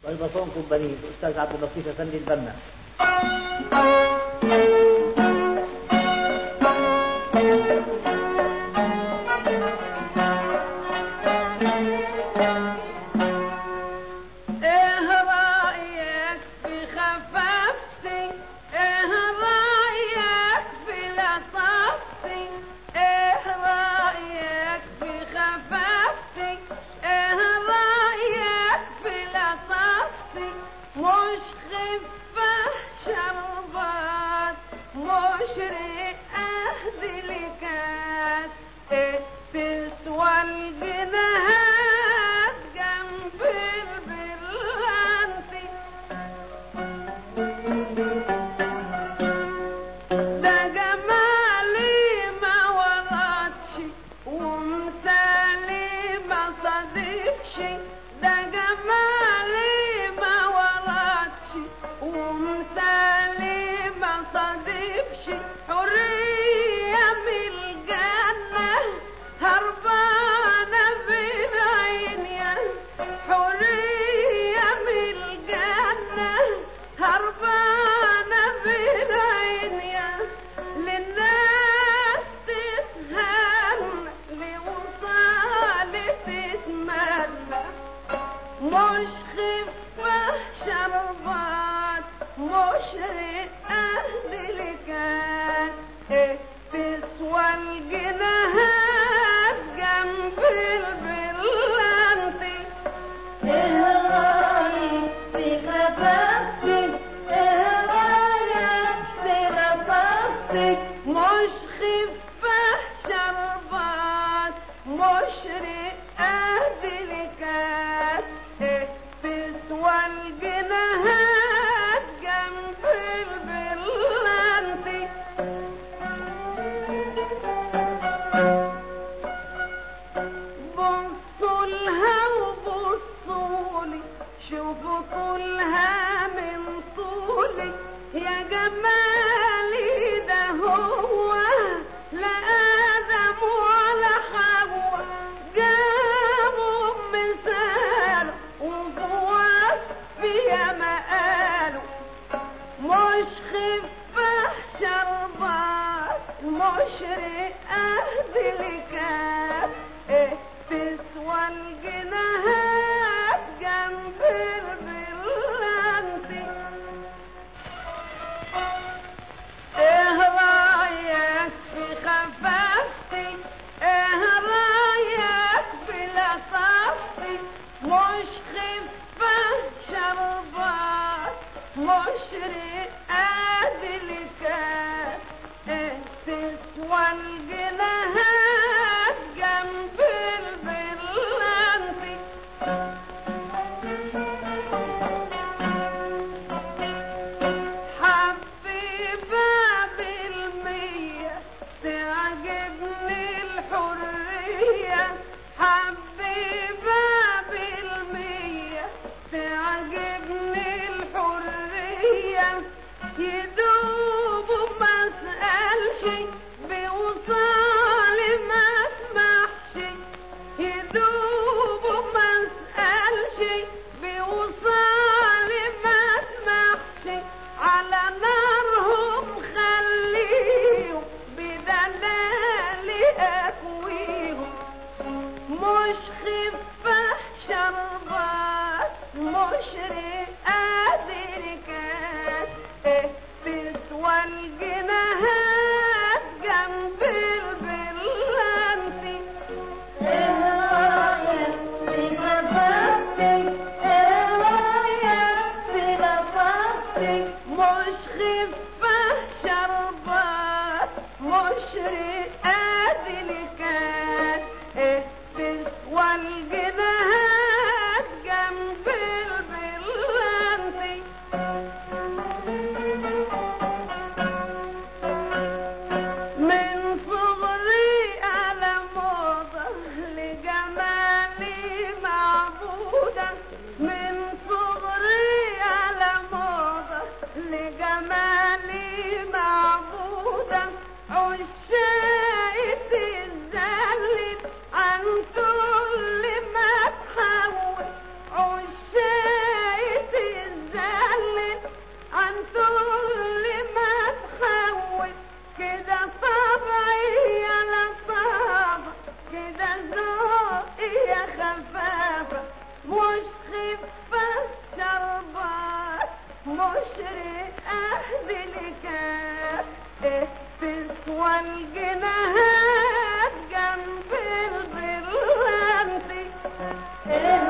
والبصون كومباني الأستاذ عبد اللطيف أفندي البنا ايه رأيك في خفافتي ايه رأيك في لطافتي ايه رأيك في خفافتي ايه رأيك في لطافتي مش خفة شربات مش رئة دلكات ايه تسوى الجناهات جنب البرلانتي ده جمالي ما وراتش ومثالي ما صادفش ده جمالي ما وراتش ومثالي ما صادفش حرية من الجنة هربانة بين عينيا حرية من الجنة هربانة بين عينيا للناس تتهنى لوصالي تتمنى مش خفة شربات مش رئة دلكات ايه تسوى الجناهات جنب البرلانتي ايه رايك في خفافتك ايه رايك في لطافتك مش خفة شربات مش رئة دلكات ايه تسوى الجناهات جنب البرلانتي بصوا لها وبصوا لي شوفوا كلها من طولي يا جمالي ده هو لا آدم ولا حواء جابوا مثال وفواس فيها مقاله مش خفة شربات مش رئة دلكات ايه تسوى الجناهات جنب البرلانتي ايه رايك في خفافتي ايه رايك في لطافتي مش خفة شربات مش رئة دلكات ايه تسوى الجناهات جنب البرلانتي حبيبة بالمية تعجبني الحرية حبيبة بالمية تعجبني الحرية يدوب ما اسألش بوصالي ما اسمحش يدوب ما اسألش بوصالي ما اسمحش على نارهم خليهم بدلالي اكويهم مش خفة شربات مش رئة دركات ايه تسوى الجناهات جنب البرلانتي ايه رايك في خفافتك ايه رايك في لطافتك مش خفة شربات مش رئة دلكات ايه تسوى الجناهات جنب البرلانتي مش خفة شربات مش رئة ذلكات ايه تسوى الجناهات جنب البرلانتي إيه